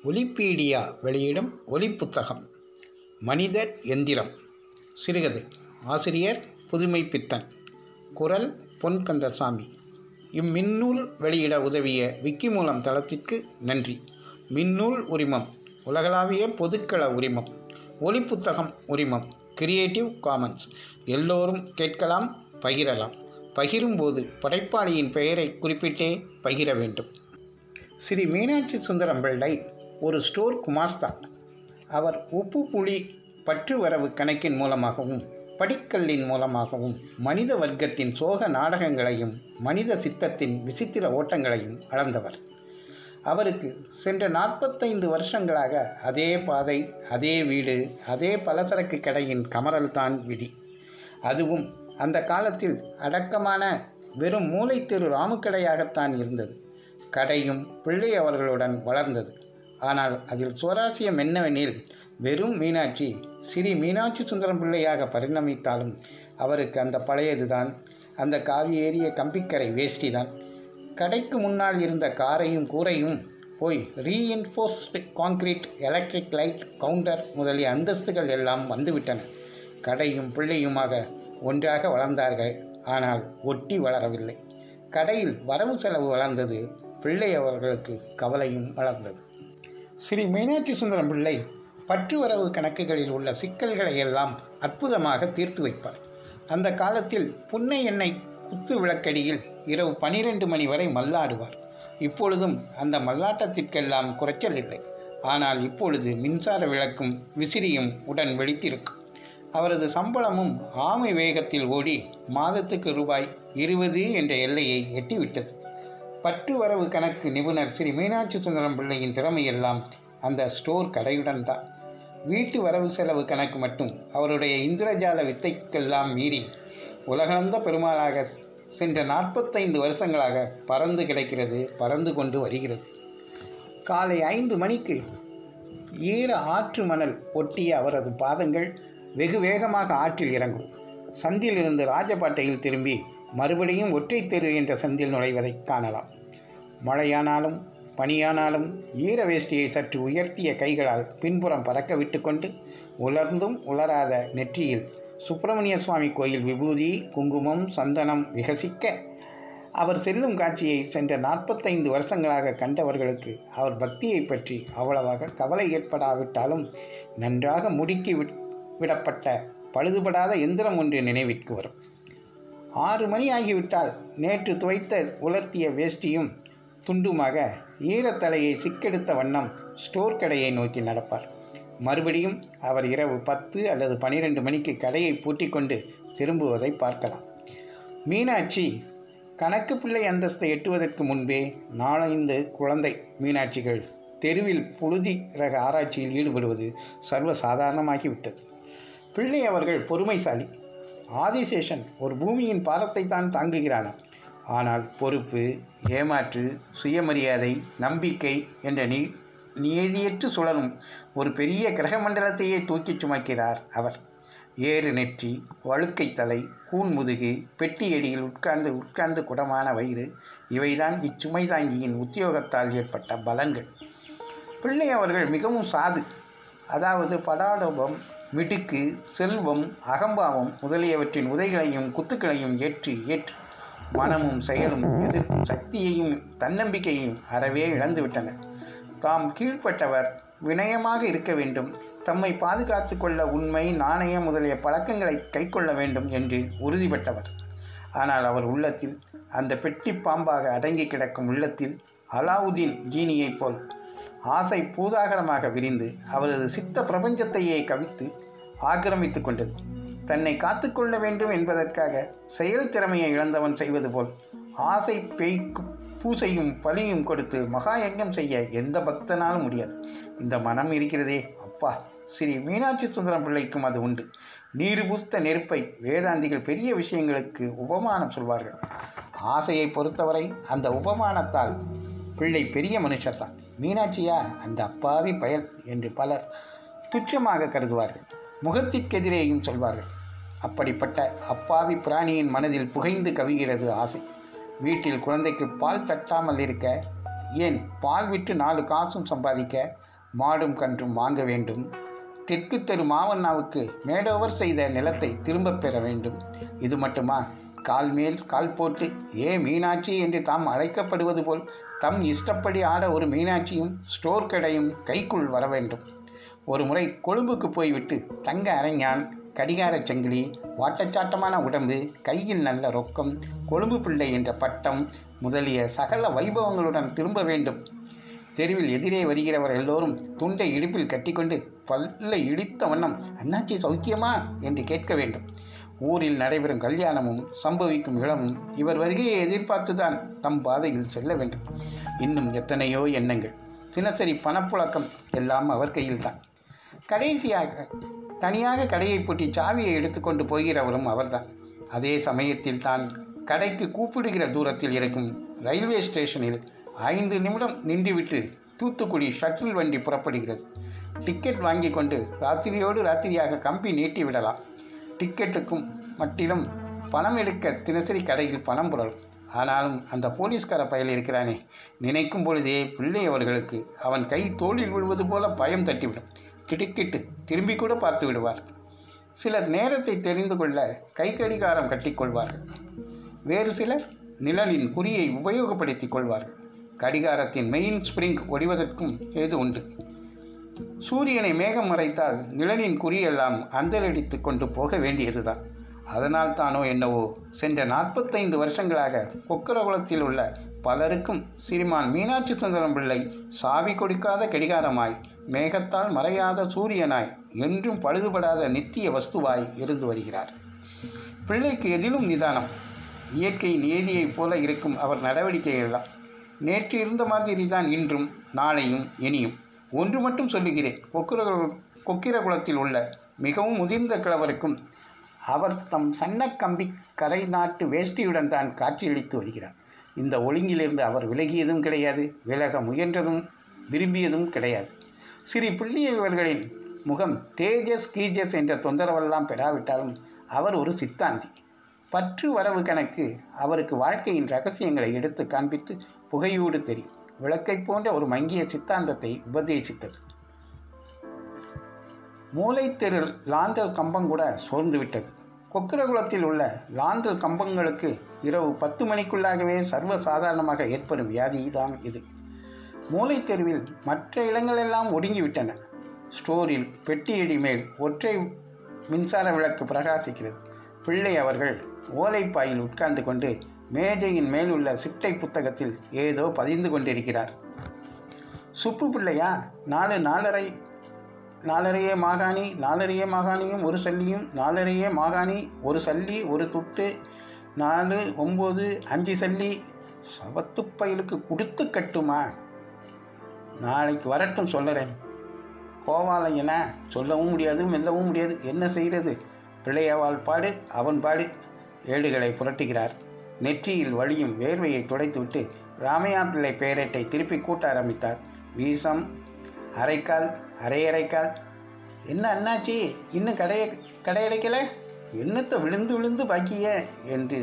ஒலிப்பீடியா வெளியிடும் ஒலிப்புத்தகம் மனிதர் எந்திரம் சிறுகதை ஆசிரியர் புதுமை பித்தன் குரல் பொன் கந்தசாமி இம்மின்னூல் வெளியிட உதவிய விக்கிமூலம் தளத்திற்கு நன்றி மின்னூல் உரிமம் உலகளாவிய பொதுக்கள உரிமம் ஒலிப்புத்தகம் உரிமம் கிரியேட்டிவ் காமன்ஸ் எல்லோரும் கேட்கலாம் பகிரலாம் பகிரும்போது படைப்பாளியின் பெயரை குறிப்பிட்டே பகிர வேண்டும் ஸ்ரீ மீனாட்சி சுந்தரம் பிள்ளை ஒரு ஸ்டோர் குமாஸ்தா அவர் உப்பு புளி பற்று வரவு கணக்கின் மூலமாகவும் படிக்கல்லின் மூலமாகவும் மனித வர்க்கத்தின் சோக நாடகங்களையும் மனித சித்தத்தின் விசித்திர ஓட்டங்களையும் அளந்தவர் அவருக்கு சென்ற நாற்பத்தைந்து வருஷங்களாக அதே பாதை அதே வீடு அதே பலசரக்கு கடையின் கமரல்தான் விதி அதுவும் அந்த காலத்தில் அடக்கமான வெறும் மூளைத்தெரு ராமுக்கடையாகத்தான் இருந்தது கடையும் பிள்ளை அவர்களுடன் வளர்ந்தது ஆனால் அதில் சுவராசியம் என்னவெனில் வெறும் மீனாட்சி ஸ்ரீ மீனாட்சி சுந்தரம் பிள்ளையாக பரிணமித்தாலும் அவருக்கு அந்த பழையதுதான் அந்த காவி ஏறிய கம்பிக்கரை வேஷ்டி தான் கடைக்கு முன்னால் இருந்த காரையும் கூரையும் போய் reinforced concrete electric light counter முதலிய அந்தஸ்துகள் எல்லாம் வந்துவிட்டன கடையும் பிள்ளையுமாக ஒன்றாக வளர்ந்தார்கள் ஆனால் ஒட்டி வளரவில்லை கடையில் வரவு செலவு வளர்ந்தது பிள்ளை அவர்களுக்கு கவலையும் வளர்ந்தது ஸ்ரீ மீனாட்சி சுந்தரம் பிள்ளை பற்று வரவு கணக்குகளில் உள்ள சிக்கல்களை எல்லாம் அற்புதமாக தீர்த்து வைப்பார் அந்த காலத்தில் புன்னை எண்ணெய் குத்து விளக்கடியில் இரவு பனிரெண்டு மணி வரை மல்லாடுவார் இப்பொழுதும் அந்த மல்லாட்டத்திற்கெல்லாம் குறைச்சல் இல்லை ஆனால் இப்பொழுது மின்சார விளக்கும் விசிறியும் உடன் வெடித்திருக்கும் அவரது சம்பளமும் ஆமை வேகத்தில் ஓடி மாதத்துக்கு ரூபாய் இருபது என்ற எல்லையை எட்டிவிட்டது பற்று வரவு கணக்கு நிபுணர் ஸ்ரீ மீனாட்சி சுந்தரம் பிள்ளையின் திறமையெல்லாம் அந்த ஸ்டோர் கடையுடன் தான் வீட்டு வரவு செலவு கணக்கு மட்டும் அவருடைய இந்திரஜால வித்தைக்கெல்லாம் மீறி உலகளந்த பெருமாளாக சென்ற நாற்பத்தைந்து வருஷங்களாக பறந்து கிடைக்கிறது பறந்து கொண்டு வருகிறது காலை ஐந்து மணிக்கு ஈர ஆற்று மணல் ஒட்டிய அவரது பாதங்கள் வெகு வேகமாக ஆற்றில் இறங்கும் சந்தில் இருந்து ராஜபாட்டையில் திரும்பி மறுபடியும் ஒற்றை தெரு என்ற சந்தில் நுழைவதை காணலாம் மழையானாலும் பனியானாலும் ஈர வேஷ்டியை சற்று உயர்த்திய கைகளால் பின்புறம் பறக்க விட்டுக்கொண்டு உலர்ந்தும் உலராத நெற்றியில் சுப்பிரமணிய சுவாமி கோயில் விபூதி குங்குமம் சந்தனம் விகசிக்க அவர் செல்லும் காட்சியை சென்ற நாற்பத்தைந்து வருஷங்களாக கண்டவர்களுக்கு அவர் பக்தியை பற்றி அவ்வளவாக கவலை ஏற்படாவிட்டாலும் நன்றாக முடுக்கி விடப்பட்ட பழுதுபடாத எந்திரம் ஒன்று நினைவிற்கு வரும் ஆறு மணி ஆகிவிட்டால் நேற்று துவைத்த உலர்த்திய வேஷ்டியும் துண்டுமாக ஈரத்தலையை சிக்கெடுத்த வண்ணம் ஸ்டோர் கடையை நோக்கி நடப்பார் மறுபடியும் அவர் இரவு பத்து அல்லது பனிரெண்டு மணிக்கு கடையை பூட்டி கொண்டு திரும்புவதை பார்க்கலாம் மீனாட்சி கணக்கு பிள்ளை அந்தஸ்தை எட்டுவதற்கு முன்பே நாலந்து குழந்தை மீனாட்சிகள் தெருவில் புழுதி ரக ஆராய்ச்சியில் ஈடுபடுவது சர்வ சாதாரணமாகிவிட்டது பிள்ளை அவர்கள் பொறுமைசாலி ஆதிசேஷன் ஒரு பூமியின் பாரத்தை தான் தாங்குகிறான் ஆனால் பொறுப்பு ஏமாற்று சுயமரியாதை நம்பிக்கை என்ற நீ நியதியற்று சுழலும் ஒரு பெரிய கிரகமண்டலத்தையே தூக்கிச் சுமக்கிறார் அவர் ஏறு நெற்றி வழுக்கை தலை கூன் முதுகு பெட்டி அடியில் உட்கார்ந்து உட்கார்ந்து குடமான வயிறு இவைதான் இச்சுமை தாங்கியின் உத்தியோகத்தால் ஏற்பட்ட பலன்கள் பிள்ளை அவர்கள் மிகவும் சாது அதாவது படாடோபம் மிடுக்கு செல்வம் அகம்பாவம் முதலியவற்றின் உதைகளையும் குத்துக்களையும் ஏற்று ஏற்று மனமும் செயலும் எதிர்க்கும் சக்தியையும் தன்னம்பிக்கையையும் அறவே இழந்துவிட்டன தாம் கீழ்ப்பட்டவர் வினயமாக இருக்க வேண்டும் தம்மை பாதுகாத்து கொள்ள உண்மை நாணயம் முதலிய பழக்கங்களை கைக்கொள்ள வேண்டும் என்று உறுதிப்பட்டவர் ஆனால் அவர் உள்ளத்தில் அந்த பெட்டி பாம்பாக அடங்கி கிடக்கும் உள்ளத்தில் அலாவுதீன் ஜீனியைப் போல் ஆசை பூதாகரமாக விரிந்து அவரது சித்த பிரபஞ்சத்தையே கவித்து ஆக்கிரமித்து கொண்டது தன்னை காத்துக்கொள்ள வேண்டும் என்பதற்காக செயல் திறமையை இழந்தவன் செய்வது போல் ஆசை பேய்க்கு பூசையும் பலியும் கொடுத்து மகா யஜ்ஞம் செய்ய எந்த பக்தனாலும் முடியாது இந்த மனம் இருக்கிறதே அப்பா ஸ்ரீ மீனாட்சி சுந்தரம் பிள்ளைக்கும் அது உண்டு நீர் பூத்த நெருப்பை வேதாந்திகள் பெரிய விஷயங்களுக்கு உபமானம் சொல்வார்கள் ஆசையை பொறுத்தவரை அந்த உபமானத்தால் பிள்ளை பெரிய மனுஷர் தான் மீனாட்சியா அந்த அப்பாவி பயல் என்று பலர் துச்சமாக கருதுவார்கள் முகத்திற்கெதிரேயும் சொல்வார்கள் அப்படிப்பட்ட அப்பாவி பிராணியின் மனதில் புகைந்து கவிகிறது ஆசை வீட்டில் குழந்தைக்கு பால் தட்டாமல் இருக்க ஏன் பால் விட்டு நாலு காசும் சம்பாதிக்க மாடும் கன்றும் வாங்க வேண்டும் தெற்கு தெரு மாவண்ணாவுக்கு மேடோவர் செய்த நிலத்தை திரும்பப் பெற வேண்டும் இது மட்டுமா கால் மேல் கால் போட்டு ஏ மீனாட்சி என்று தாம் அழைக்கப்படுவது போல் தம் இஷ்டப்படி ஆட ஒரு மீனாட்சியும் ஸ்டோர் கடையும் கைக்குள் வர வேண்டும் ஒரு முறை கொழும்புக்கு போய்விட்டு தங்க அரஞ்ஞான் கடிகாரச் சங்கிலி வாட்டச்சாட்டமான உடம்பு கையில் நல்ல ரொக்கம் கொழும்பு பிள்ளை என்ற பட்டம் முதலிய சகல வைபவங்களுடன் திரும்ப வேண்டும் தெருவில் எதிரே வருகிறவர் எல்லோரும் துண்டை இடுப்பில் கட்டிக்கொண்டு பல்லை இடித்த வண்ணம் அண்ணாச்சி சௌக்கியமா என்று கேட்க வேண்டும் ஊரில் நடைபெறும் கல்யாணமும் சம்பவிக்கும் இளமும் இவர் வருகையை எதிர்பார்த்துதான் தம் பாதையில் செல்ல வேண்டும் இன்னும் எத்தனையோ எண்ணங்கள் தினசரி பணப்புழக்கம் எல்லாம் அவர் கையில்தான் கடைசியாக தனியாக கடையை பூட்டி சாவியை எடுத்துக்கொண்டு போகிறவரும் அவர்தான் அதே சமயத்தில் தான் கடைக்கு கூப்பிடுகிற தூரத்தில் இருக்கும் ரயில்வே ஸ்டேஷனில் ஐந்து நிமிடம் நின்றுவிட்டு தூத்துக்குடி ஷட்டில் வண்டி புறப்படுகிறது டிக்கெட் வாங்கி கொண்டு ராத்திரியோடு ராத்திரியாக கம்பி நீட்டி விடலாம் டிக்கெட்டுக்கும் மட்டிலும் பணம் எடுக்க தினசரி கடையில் பணம் புரளும் ஆனாலும் அந்த போலீஸ்கார பயல் இருக்கிறானே நினைக்கும் பொழுதே பிள்ளை அவர்களுக்கு அவன் கை தோளில் விழுவது போல பயம் தட்டிவிடும் திடுக்கிட்டு திரும்பி கூட பார்த்து விடுவார் சிலர் நேரத்தை தெரிந்து கொள்ள கை கடிகாரம் கட்டிக்கொள்வார்கள் வேறு சிலர் நிழலின் குறியை உபயோகப்படுத்திக் கொள்வார்கள் கடிகாரத்தின் மெயின் ஸ்ப்ரிங் ஒடிவதற்கும் ஏது உண்டு சூரியனை மேகம் மறைத்தால் நிழலின் குறியெல்லாம் அந்தரடித்து கொண்டு போக வேண்டியதுதான் அதனால் தானோ என்னவோ சென்ற நாற்பத்தைந்து வருஷங்களாக கொக்கரகுளத்தில் உள்ள பலருக்கும் சிறுமான் மீனாட்சி சுந்தரம் பிள்ளை சாவி கொடுக்காத கடிகாரமாய் மேகத்தால் மறையாத சூரியனாய் என்றும் பழுதுபடாத நித்திய வஸ்துவாய் இருந்து வருகிறார் பிள்ளைக்கு எதிலும் நிதானம் இயற்கை நியதியைப் போல இருக்கும் அவர் நடவடிக்கைகளெல்லாம் நேற்று இருந்த மாதிரி தான் இன்றும் நாளையும் இனியும் ஒன்று மட்டும் சொல்லுகிறேன் கொக்கிர கொக்கிரகுளத்தில் உள்ள மிகவும் முதிர்ந்த கிழவருக்கும் அவர் தம் சன்னக்கம்பி கரை நாட்டு வேஷ்டியுடன் தான் காட்சியளித்து வருகிறார் இந்த ஒழுங்கிலிருந்து அவர் விலகியதும் கிடையாது விலக முயன்றதும் விரும்பியதும் கிடையாது ஸ்ரீ பிள்ளையவர்களின் முகம் தேஜஸ் கீஜஸ் என்ற தொந்தரவெல்லாம் பெறாவிட்டாலும் அவர் ஒரு சித்தாந்தி பற்று வரவு கணக்கு அவருக்கு வாழ்க்கையின் ரகசியங்களை எடுத்து காண்பித்து புகையூடு தெரியும் விளக்கை போன்ற ஒரு மங்கிய சித்தாந்தத்தை உபதேசித்தது மூளைத்தெரு லாந்தல் கம்பம் கூட சோர்ந்து விட்டது கொக்கிரகுளத்தில் உள்ள லாந்தல் கம்பங்களுக்கு இரவு பத்து மணிக்குள்ளாகவே சர்வ சாதாரணமாக ஏற்படும் வியாதி தான் இது மூளைத்தெருவில் மற்ற இடங்களெல்லாம் ஒடுங்கிவிட்டன ஸ்டோரில் பெட்டியடி மேல் ஒற்றை மின்சார விளக்கு பிரகாசிக்கிறது பிள்ளை அவர்கள் ஓலைப்பாயில் உட்கார்ந்து கொண்டு மேஜையின் மேல் உள்ள சிட்டை புத்தகத்தில் ஏதோ பதிந்து கொண்டிருக்கிறார் சுப்பு பிள்ளையா நாலு நாலரை நாலரையே மாகாணி நாலரையே மாகாணியும் ஒரு சல்லியும் நாலரையே மாகாணி ஒரு சல்லி ஒரு துட்டு நாலு ஒம்பது அஞ்சு சல்லி சவத்துப்பயலுக்கு கொடுத்து கட்டுமா நாளைக்கு வரட்டும் சொல்லுறேன் கோவாலையன சொல்லவும் முடியாது மெல்லவும் முடியாது என்ன செய்கிறது பிள்ளையவாள் பாடு அவன் பாடு ஏடுகளை புரட்டுகிறார் நெற்றியில் வழியும் வேர்வையை துடைத்துவிட்டு ராமையா பிள்ளை பேரட்டை திருப்பி கூட்ட ஆரம்பித்தார் வீசம் அரைக்கால் அரையரைக்கால் என்ன அண்ணாச்சி இன்னும் கடையை கடையடைக்கல என்னத்தை விழுந்து விழுந்து பாக்கிய என்று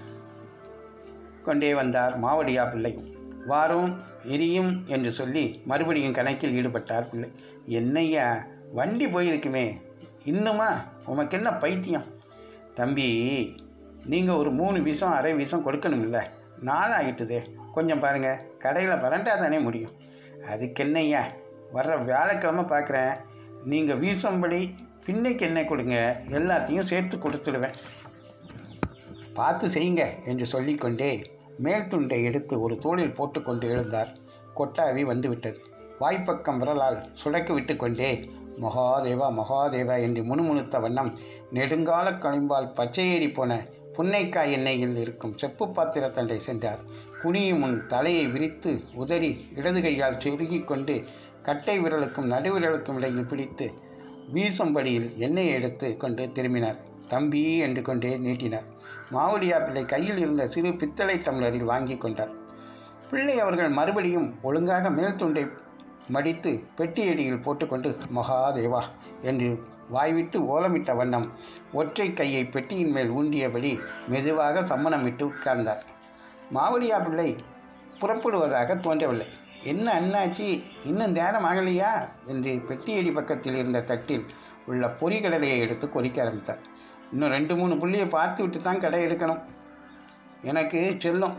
கொண்டே வந்தார் மாவடியா பிள்ளை வாரும் எரியும் என்று சொல்லி மறுபடியும் கணக்கில் ஈடுபட்டார் பிள்ளை என்னய்யா வண்டி போயிருக்குமே இன்னுமா உமக்கு என்ன பைத்தியம் தம்பி நீங்கள் ஒரு மூணு வீசம் அரை வீசம் கொடுக்கணுமில்ல நாள் ஆகிட்டுதே கொஞ்சம் பாருங்கள் கடையில் பரண்டா தானே முடியும் அதுக்கு என்னய்யா வர்ற வியாழக்கிழமை பார்க்குறேன் நீங்கள் வீசம்படி பின்னைக்கு என்ன கொடுங்க எல்லாத்தையும் சேர்த்து கொடுத்துடுவேன் பார்த்து செய்யுங்க என்று சொல்லிக்கொண்டே மேல் துண்டை எடுத்து ஒரு தோளில் போட்டுக்கொண்டு எழுந்தார் கொட்டாவி வந்துவிட்டது வாய்ப்பக்கம் விரலால் சுடக்கு விட்டு கொண்டே மகாதேவா மகாதேவா என்று முணுமுணுத்த வண்ணம் நெடுங்கால களிம்பால் பச்சையேறி போன புன்னைக்காய் எண்ணெயில் இருக்கும் செப்பு பாத்திரத்தண்டை சென்றார் குனியும் முன் தலையை விரித்து உதறி இடது கையால் சுருகிக் கொண்டு கட்டை விரலுக்கும் நடுவிரலுக்கும் இடையில் பிடித்து வீசும்படியில் எண்ணெயை எடுத்து கொண்டு திரும்பினார் தம்பி என்று கொண்டே நீட்டினார் மாவடியா பிள்ளை கையில் இருந்த சிறு பித்தளை டம்ளரில் வாங்கி கொண்டார் பிள்ளை அவர்கள் மறுபடியும் ஒழுங்காக மேல் துண்டை மடித்து பெட்டியடியில் போட்டுக்கொண்டு மகாதேவா என்று வாய்விட்டு ஓலமிட்ட வண்ணம் ஒற்றை கையை பெட்டியின் மேல் ஊண்டியபடி மெதுவாக சம்மணமிட்டு உட்கார்ந்தார் மாவடியா பிள்ளை புறப்படுவதாக தோன்றவில்லை என்ன அண்ணாச்சி இன்னும் நேரம் ஆகலையா என்று பெட்டியடி பக்கத்தில் இருந்த தட்டில் உள்ள பொறிகடலையை எடுத்து கொதிக்க ஆரம்பித்தார் இன்னும் ரெண்டு மூணு புள்ளியை பார்த்து விட்டு தான் கடை எடுக்கணும் எனக்கு செல்லும்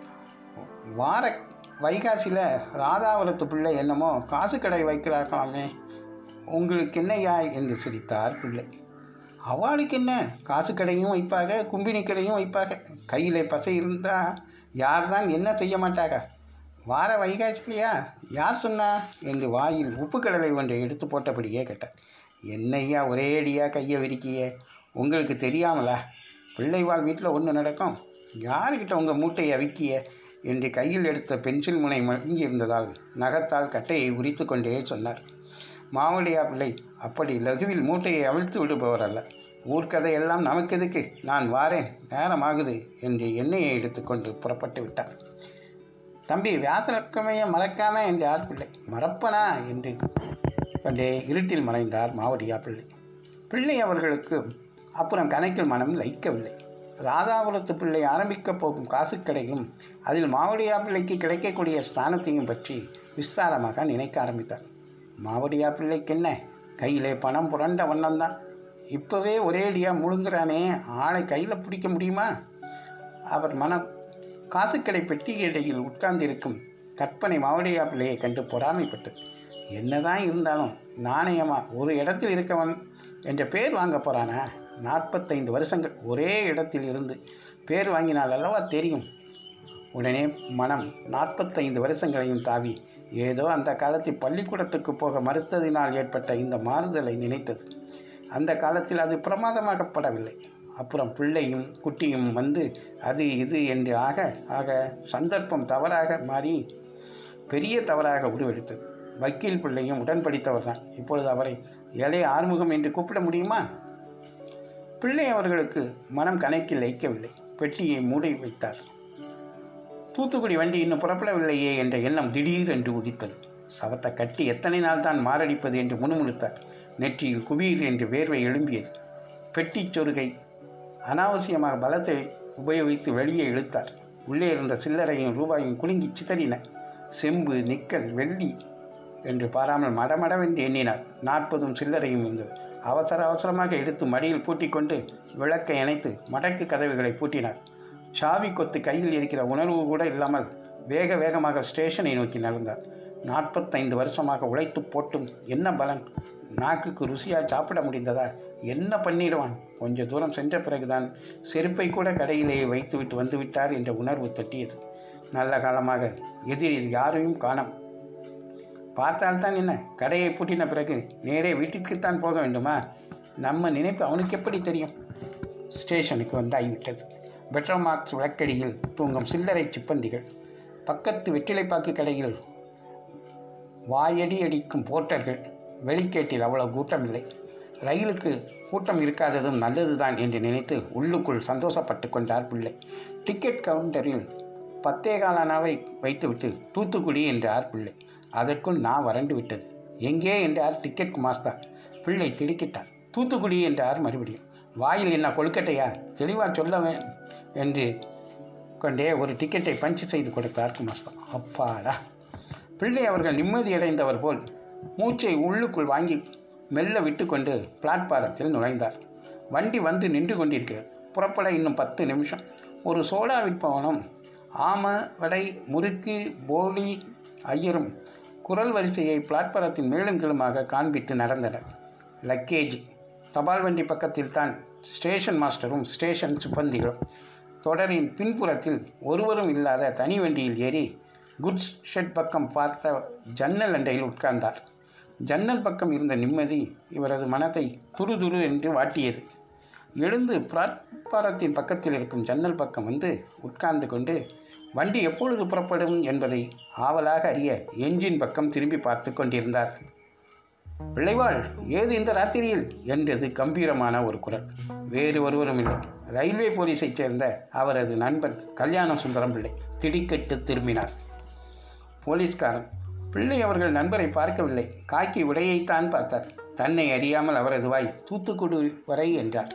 வார வைகாசியில் ராதாவரத்து பிள்ளை என்னமோ காசு கடை வைக்கிறார்களாமே உங்களுக்கு என்னையா என்று சிரித்தார் பிள்ளை அவளுக்கு என்ன காசு கடையும் வைப்பாங்க கும்பினி கடையும் வைப்பாங்க கையில் பசை இருந்தால் யார் தான் என்ன செய்ய மாட்டாங்க வார வைகாசிலையா யார் சொன்னா என்று வாயில் உப்பு கடலை ஒன்றை எடுத்து போட்டபடியே கேட்டார் என்னையா ஒரேடியாக கையை விரிக்கியே உங்களுக்கு தெரியாமலா பிள்ளைவாள் வீட்டில் ஒன்று நடக்கும் யாருக்கிட்ட உங்கள் மூட்டையை விக்கிய என்று கையில் எடுத்த பென்சில் முனை மங்கி இருந்ததால் நகத்தால் கட்டையை உரித்து கொண்டே சொன்னார் மாவடியா பிள்ளை அப்படி லகுவில் மூட்டையை அவிழ்த்து விடுபவர் அல்ல ஊர்க்கதையெல்லாம் நமக்கு எதுக்கு நான் வாரேன் நேரமாகுது என்று எண்ணெயை எடுத்துக்கொண்டு புறப்பட்டு விட்டார் தம்பி வியாசலக்கமையை மறக்காம என்றார் பிள்ளை மறப்பனா என்று கொண்டே இருட்டில் மறைந்தார் மாவடியா பிள்ளை பிள்ளை அவர்களுக்கு அப்புறம் கணக்கில் மனம் லைக்கவில்லை ராதாபுரத்து பிள்ளை ஆரம்பிக்கப் போகும் காசுக்கடையும் அதில் மாவடியா பிள்ளைக்கு கிடைக்கக்கூடிய ஸ்தானத்தையும் பற்றி விஸ்தாரமாக நினைக்க ஆரம்பித்தார் மாவடியா பிள்ளைக்கு என்ன கையிலே பணம் புரண்ட வண்ணம்தான் இப்போவே ஒரேடியாக முழுங்குறானே ஆளை கையில் பிடிக்க முடியுமா அவர் மனம் காசுக்கடை பெட்டி இடையில் உட்கார்ந்திருக்கும் கற்பனை மாவடியா பிள்ளையை கண்டு பொறாமைப்பட்டது என்னதான் இருந்தாலும் நாணயமா ஒரு இடத்தில் இருக்கவன் என்ற பேர் வாங்க போகிறானா நாற்பத்தைந்து வருஷங்கள் ஒரே இடத்தில் இருந்து பேர் வாங்கினால் அல்லவா தெரியும் உடனே மனம் நாற்பத்தைந்து வருஷங்களையும் தாவி ஏதோ அந்த காலத்தில் பள்ளிக்கூடத்துக்கு போக மறுத்ததினால் ஏற்பட்ட இந்த மாறுதலை நினைத்தது அந்த காலத்தில் அது பிரமாதமாகப்படவில்லை அப்புறம் பிள்ளையும் குட்டியும் வந்து அது இது என்று ஆக ஆக சந்தர்ப்பம் தவறாக மாறி பெரிய தவறாக உருவெடுத்தது வக்கீல் பிள்ளையும் உடன் படித்தவர் தான் இப்பொழுது அவரை ஏழை ஆறுமுகம் என்று கூப்பிட முடியுமா பிள்ளை அவர்களுக்கு மனம் கணக்கில் வைக்கவில்லை பெட்டியை மூடி வைத்தார் தூத்துக்குடி வண்டி இன்னும் புறப்படவில்லையே என்ற எண்ணம் திடீரென்று உதித்தது சவத்தை கட்டி எத்தனை நாள் தான் மாரடிப்பது என்று முணுமுணுத்தார் நெற்றியில் குபீர் என்று வேர்வை எழும்பியது பெட்டி சொருகை அனாவசியமாக பலத்தை உபயோகித்து வெளியே இழுத்தார் உள்ளே இருந்த சில்லறையும் ரூபாயும் குலுங்கி சிதறின செம்பு நிக்கல் வெள்ளி என்று பாராமல் மடமடவென்று எண்ணினார் நாற்பதும் சில்லறையும் இருந்தது அவசர அவசரமாக எடுத்து மடியில் பூட்டிக்கொண்டு விளக்கை இணைத்து மடக்கு கதவுகளை பூட்டினார் சாவி கொத்து கையில் இருக்கிற உணர்வு கூட இல்லாமல் வேக வேகமாக ஸ்டேஷனை நோக்கி நடந்தார் நாற்பத்தைந்து வருஷமாக உழைத்து போட்டும் என்ன பலன் நாக்குக்கு ருசியாக சாப்பிட முடிந்ததா என்ன பண்ணிடுவான் கொஞ்ச தூரம் சென்ற பிறகுதான் செருப்பை கூட கடையிலேயே வைத்துவிட்டு வந்துவிட்டார் என்ற உணர்வு தட்டியது நல்ல காலமாக எதிரில் யாரையும் காணோம் பார்த்தால்தான் என்ன கடையை பூட்டின பிறகு நேரே வீட்டிற்குத்தான் போக வேண்டுமா நம்ம நினைப்பு அவனுக்கு எப்படி தெரியும் ஸ்டேஷனுக்கு வந்தாகிவிட்டது பெட்ரோல் மார்க்ஸ் விளக்கடியில் தூங்கும் சில்லறை சிப்பந்திகள் பக்கத்து வெற்றிலைப்பாக்கு கடையில் வாயடி அடிக்கும் போர்ட்டர்கள் வெளிக்கேட்டில் அவ்வளவு கூட்டமில்லை ரயிலுக்கு கூட்டம் இருக்காததும் நல்லதுதான் என்று நினைத்து உள்ளுக்குள் சந்தோஷப்பட்டு கொண்டார் பிள்ளை டிக்கெட் கவுண்டரில் பத்தே காலானாவை வைத்துவிட்டு தூத்துக்குடி என்றார் பிள்ளை அதற்குள் நான் வறண்டு விட்டது எங்கே என்றார் டிக்கெட் குமாஸ்தா பிள்ளை திடுக்கிட்டார் தூத்துக்குடி என்றார் மறுபடியும் வாயில் என்ன கொழுக்கட்டையா தெளிவாக சொல்லவேன் என்று கொண்டே ஒரு டிக்கெட்டை பஞ்சு செய்து கொடுத்தார் குமாஸ்தா அப்பாடா பிள்ளை அவர்கள் நிம்மதியடைந்தவர் போல் மூச்சை உள்ளுக்குள் வாங்கி மெல்ல விட்டுக்கொண்டு பிளாட்பாரத்தில் நுழைந்தார் வண்டி வந்து நின்று கொண்டிருக்கிறது புறப்பட இன்னும் பத்து நிமிஷம் ஒரு சோடா விற்பவனும் ஆம வடை முறுக்கு போலி ஐயரும் குரல் வரிசையை பிளாட்பாரத்தின் மேலும் கீழுமாக காண்பித்து நடந்தனர் லக்கேஜ் தபால் வண்டி பக்கத்தில் தான் ஸ்டேஷன் மாஸ்டரும் ஸ்டேஷன் சிப்பந்திகளும் தொடரின் பின்புறத்தில் ஒருவரும் இல்லாத தனி வண்டியில் ஏறி குட்ஸ் ஷெட் பக்கம் பார்த்த ஜன்னல் அண்டையில் உட்கார்ந்தார் ஜன்னல் பக்கம் இருந்த நிம்மதி இவரது மனத்தை துரு துரு என்று வாட்டியது எழுந்து பிளாட்பாரத்தின் பக்கத்தில் இருக்கும் ஜன்னல் பக்கம் வந்து உட்கார்ந்து கொண்டு வண்டி எப்பொழுது புறப்படும் என்பதை ஆவலாக அறிய என்ஜின் பக்கம் திரும்பி பார்த்து கொண்டிருந்தார் பிள்ளைவாள் ஏது இந்த ராத்திரியில் என்றது கம்பீரமான ஒரு குரல் வேறு ஒருவரும் இல்லை ரயில்வே போலீஸைச் சேர்ந்த அவரது நண்பன் கல்யாண சுந்தரம் பிள்ளை திடுக்கிட்டு திரும்பினார் போலீஸ்காரன் பிள்ளை அவர்கள் நண்பரை பார்க்கவில்லை காக்கி உடையைத்தான் பார்த்தார் தன்னை அறியாமல் அவரது வாய் தூத்துக்குடி வரை என்றார்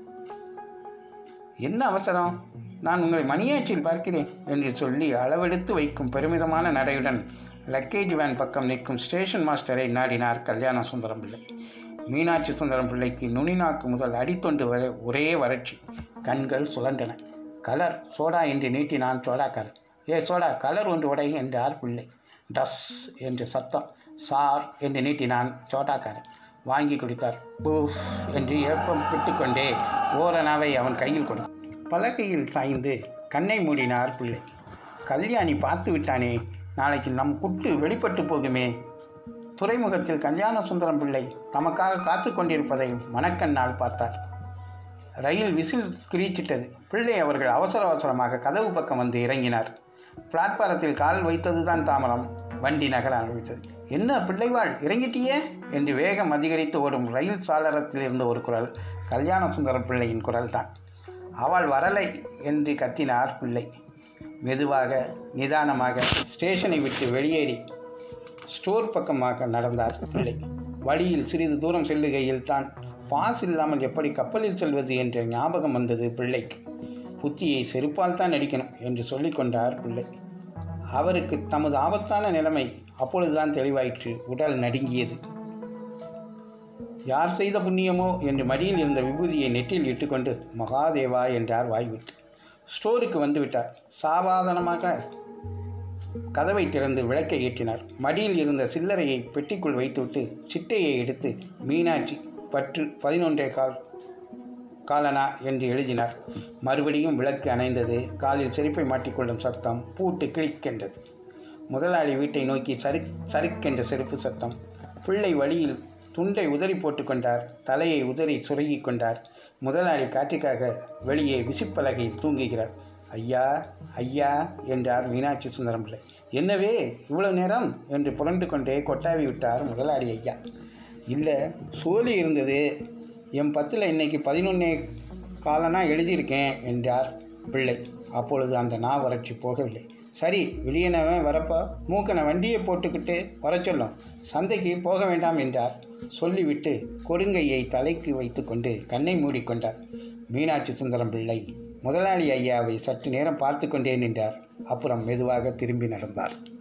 என்ன அவசரம் நான் உங்களை மணியாச்சில் பார்க்கிறேன் என்று சொல்லி அளவெடுத்து வைக்கும் பெருமிதமான நடையுடன் லக்கேஜ் வேன் பக்கம் நிற்கும் ஸ்டேஷன் மாஸ்டரை நாடினார் கல்யாண சுந்தரம் பிள்ளை மீனாட்சி சுந்தரம் பிள்ளைக்கு நுனிநாக்கு முதல் அடித்தொண்டு வரை ஒரே வறட்சி கண்கள் சுழன்றன கலர் சோடா என்று நீட்டினான் சோடாக்காரர் ஏ சோடா கலர் ஒன்று உடை என்றார் பிள்ளை டஸ் என்று சத்தம் சார் என்று நீட்டினான் சோடாக்காரன் வாங்கி குடித்தார் பூஃப் என்று ஏப்பம் விட்டுக்கொண்டே ஓரணாவை அவன் கையில் கொடுத்தார் பலகையில் சாய்ந்து கண்ணை மூடினார் பிள்ளை கல்யாணி பார்த்து விட்டானே நாளைக்கு நம் குட்டு வெளிப்பட்டு போகுமே துறைமுகத்தில் கல்யாண சுந்தரம் பிள்ளை தமக்காக காத்து கொண்டிருப்பதை மணக்கண்ணால் பார்த்தார் ரயில் விசில் கிரீச்சிட்டது பிள்ளை அவர்கள் அவசர அவசரமாக கதவு பக்கம் வந்து இறங்கினார் பிளாட்பாரத்தில் கால் வைத்ததுதான் தாமரம் வண்டி நகர ஆரம்பித்தது என்ன பிள்ளைவாள் இறங்கிட்டியே என்று வேகம் அதிகரித்து ஓடும் ரயில் சாளரத்தில் இருந்த ஒரு குரல் கல்யாண சுந்தரம் பிள்ளையின் குரல் தான் அவள் வரலை என்று கத்தினார் பிள்ளை மெதுவாக நிதானமாக ஸ்டேஷனை விட்டு வெளியேறி ஸ்டோர் பக்கமாக நடந்தார் பிள்ளை வழியில் சிறிது தூரம் செல்லுகையில் தான் பாஸ் இல்லாமல் எப்படி கப்பலில் செல்வது என்ற ஞாபகம் வந்தது பிள்ளைக்கு புத்தியை செருப்பால் தான் அடிக்கணும் என்று சொல்லிக்கொண்டார் பிள்ளை அவருக்கு தமது ஆபத்தான நிலைமை அப்பொழுதுதான் தெளிவாயிற்று உடல் நடுங்கியது யார் செய்த புண்ணியமோ என்று மடியில் இருந்த விபூதியை நெற்றில் இட்டுக்கொண்டு மகாதேவா என்றார் வாய்விட்டு ஸ்டோருக்கு வந்துவிட்டார் சாதாரணமாக கதவை திறந்து விளக்கை ஏற்றினார் மடியில் இருந்த சில்லறையை பெட்டிக்குள் வைத்துவிட்டு சிட்டையை எடுத்து மீனாட்சி பற்று பதினொன்றே கால் காலனா என்று எழுதினார் மறுபடியும் விளக்கு அணைந்தது காலில் செருப்பை மாட்டிக்கொள்ளும் சத்தம் பூட்டு கிளிக்கென்றது முதலாளி வீட்டை நோக்கி சரு சறுக்கென்ற செருப்பு சத்தம் பிள்ளை வழியில் துண்டை உதறி போட்டுக்கொண்டார் தலையை உதறி சுருகி கொண்டார் முதலாளி காற்றுக்காக வெளியே விசிப்பலகையில் தூங்குகிறார் ஐயா ஐயா என்றார் மீனாட்சி சுந்தரம் பிள்ளை என்னவே இவ்வளவு நேரம் என்று புரண்டு கொண்டே கொட்டாவி விட்டார் முதலாளி ஐயா இல்லை சோழி இருந்தது என் பத்தில் இன்னைக்கு பதினொன்னே காலனா எழுதியிருக்கேன் என்றார் பிள்ளை அப்பொழுது அந்த நா வறட்சி போகவில்லை சரி வெளியனவன் வரப்போ மூக்கனை வண்டியை போட்டுக்கிட்டு வர சொல்லும் சந்தைக்கு போக வேண்டாம் என்றார் சொல்லிவிட்டு கொடுங்கையை தலைக்கு வைத்துக்கொண்டு கண்ணை மூடிக்கொண்டார் மீனாட்சி சுந்தரம் பிள்ளை முதலாளி ஐயாவை சற்று நேரம் பார்த்து கொண்டே நின்றார் அப்புறம் மெதுவாக திரும்பி நடந்தார்